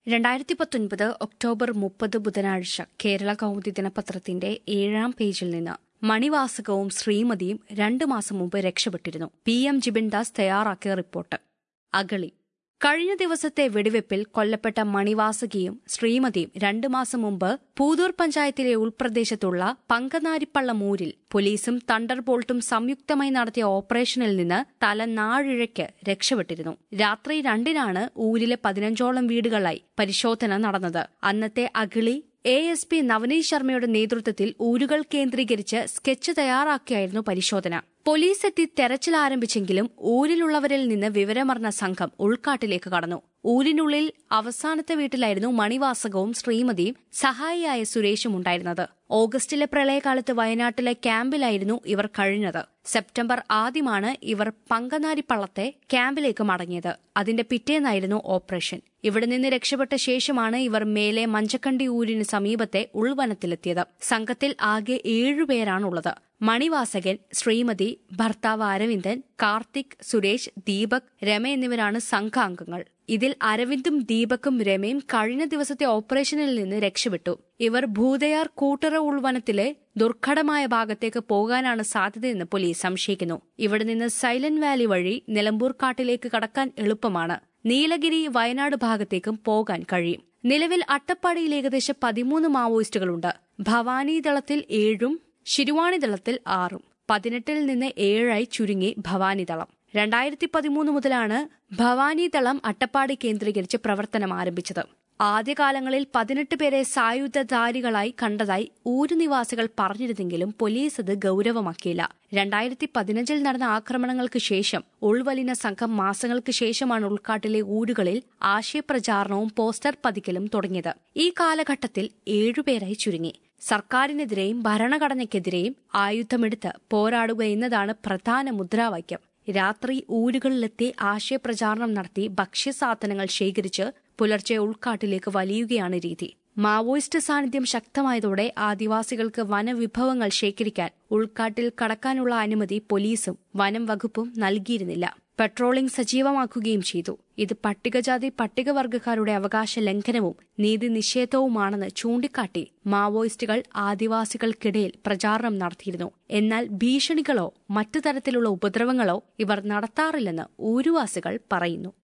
രണ്ടായിരത്തി പത്തൊൻപത് ഒക്ടോബർ മുപ്പത് ബുധനാഴ്ച കേരള കൗമുദി ദിനപത്രത്തിന്റെ ഏഴാം പേജിൽ നിന്ന് മണിവാസകവും ശ്രീമതിയും രണ്ടു മാസം മുമ്പ് രക്ഷപ്പെട്ടിരുന്നു പി എം ജിബിൻദാസ് തയ്യാറാക്കിയ റിപ്പോർട്ട് അഗളി കഴിഞ്ഞ ദിവസത്തെ വെടിവെപ്പിൽ കൊല്ലപ്പെട്ട മണിവാസകിയും ശ്രീമതിയും രണ്ടു മാസം മുമ്പ് പൂതൂർ പഞ്ചായത്തിലെ ഉൾപ്രദേശത്തുള്ള പങ്കനാരിപ്പള്ളം ഊരിൽ പോലീസും തണ്ടർ ബോൾട്ടും സംയുക്തമായി നടത്തിയ ഓപ്പറേഷനിൽ നിന്ന് തല നാഴിഴയ്ക്ക് രക്ഷപ്പെട്ടിരുന്നു രാത്രി രണ്ടിനാണ് ഊരിലെ പതിനഞ്ചോളം വീടുകളായി പരിശോധന നടന്നത് അന്നത്തെ Agali A S P Navneet ശർമ്മയുടെ നേതൃത്വത്തിൽ ഊരുകൾ കേന്ദ്രീകരിച്ച് സ്കെച്ച് തയ്യാറാക്കിയായിരുന്നു പരിശോധന പോലീസ് എത്തി തെരച്ചിൽ ആരംഭിച്ചെങ്കിലും ഊരിലുള്ളവരിൽ നിന്ന് വിവരമറിഞ്ഞ സംഘം ഉൾക്കാട്ടിലേക്ക് കടന്നു ഊരിനുള്ളിൽ അവസാനത്തെ വീട്ടിലായിരുന്നു മണിവാസകവും ശ്രീമതിയും സഹായിയായ സുരേഷും ഉണ്ടായിരുന്നത് ഓഗസ്റ്റിലെ പ്രളയകാലത്ത് വയനാട്ടിലെ ക്യാമ്പിലായിരുന്നു ഇവർ കഴിഞ്ഞത് സെപ്റ്റംബർ ആദ്യമാണ് ഇവർ പങ്കനാരിപ്പള്ളത്തെ ക്യാമ്പിലേക്ക് മടങ്ങിയത് അതിന്റെ പിറ്റേന്നായിരുന്നു ഓപ്പറേഷൻ ഇവിടെ നിന്ന് രക്ഷപ്പെട്ട ശേഷമാണ് ഇവർ മേലെ മഞ്ചക്കണ്ടി ഊരിന് സമീപത്തെ ഉൾവനത്തിലെത്തിയത് സംഘത്തിൽ ആകെ ഏഴുപേരാണുള്ളത് മണിവാസകൻ ശ്രീമതി ഭർത്താവ് അരവിന്ദൻ കാർത്തിക് സുരേഷ് ദീപക് രമ എന്നിവരാണ് സംഘാംഗങ്ങൾ ഇതിൽ അരവിന്ദും ദീപക്കും രമയും കഴിഞ്ഞ ദിവസത്തെ ഓപ്പറേഷനിൽ നിന്ന് രക്ഷപ്പെട്ടു ഇവർ ഭൂതയാർ കൂട്ടറ ഉൾവനത്തിലെ ദുർഘടമായ ഭാഗത്തേക്ക് പോകാനാണ് സാധ്യതയെന്ന് പോലീസ് സംശയിക്കുന്നു ഇവിടെ നിന്ന് സൈലന്റ് വാലി വഴി നിലമ്പൂർ കാട്ടിലേക്ക് കടക്കാൻ എളുപ്പമാണ് നീലഗിരി വയനാട് ഭാഗത്തേക്കും പോകാൻ കഴിയും നിലവിൽ അട്ടപ്പാടിയിൽ ഏകദേശം പതിമൂന്ന് മാവോയിസ്റ്റുകളുണ്ട് ഭവാനിദളത്തിൽ ഏഴും ശിരുവാണിദളത്തിൽ ആറും പതിനെട്ടിൽ നിന്ന് ഏഴായി ചുരുങ്ങി ഭവാനിദളം രണ്ടായിരത്തി പതിമൂന്ന് മുതലാണ് ഭവാനിദളം അട്ടപ്പാടി കേന്ദ്രീകരിച്ച് പ്രവർത്തനം ആരംഭിച്ചത് ആദ്യകാലങ്ങളിൽ പതിനെട്ട് പേരെ സായുധധാരികളായി കണ്ടതായി ഊരുനിവാസികൾ പറഞ്ഞിരുന്നെങ്കിലും പോലീസ് അത് ഗൌരവമാക്കിയില്ല രണ്ടായിരത്തി പതിനഞ്ചിൽ നടന്ന ആക്രമണങ്ങൾക്ക് ശേഷം ഉൾവലിന സംഘം മാസങ്ങൾക്ക് ശേഷമാണ് ഉൾക്കാട്ടിലെ ഊരുകളിൽ ആശയപ്രചാരണവും പോസ്റ്റർ പതിക്കലും തുടങ്ങിയത് ഈ കാലഘട്ടത്തിൽ ഏഴുപേരായി ചുരുങ്ങി സർക്കാരിനെതിരെയും ഭരണഘടനയ്ക്കെതിരെയും ആയുധമെടുത്ത് പോരാടുക എന്നതാണ് പ്രധാന മുദ്രാവാക്യം രാത്രി ഊരുകളിലെത്തി ആശയപ്രചാരണം നടത്തി ഭക്ഷ്യസാധനങ്ങൾ ശേഖരിച്ച് പുലർച്ചെ ഉൾക്കാട്ടിലേക്ക് വലിയുകയാണ് രീതി മാവോയിസ്റ്റ് സാന്നിധ്യം ശക്തമായതോടെ ആദിവാസികൾക്ക് വനവിഭവങ്ങൾ ശേഖരിക്കാൻ ഉൾക്കാട്ടിൽ കടക്കാനുള്ള അനുമതി പോലീസും വനം വകുപ്പും നൽകിയിരുന്നില്ല പെട്രോളിംഗ് സജീവമാക്കുകയും ചെയ്തു ഇത് പട്ടികജാതി പട്ടികവർഗക്കാരുടെ അവകാശ ലംഘനവും നീതി നിഷേധവുമാണെന്ന് ചൂണ്ടിക്കാട്ടി മാവോയിസ്റ്റുകൾ ആദിവാസികൾക്കിടയിൽ പ്രചാരണം നടത്തിയിരുന്നു എന്നാൽ ഭീഷണികളോ മറ്റു തരത്തിലുള്ള ഉപദ്രവങ്ങളോ ഇവർ നടത്താറില്ലെന്ന് ഊരുവാസികൾ പറയുന്നു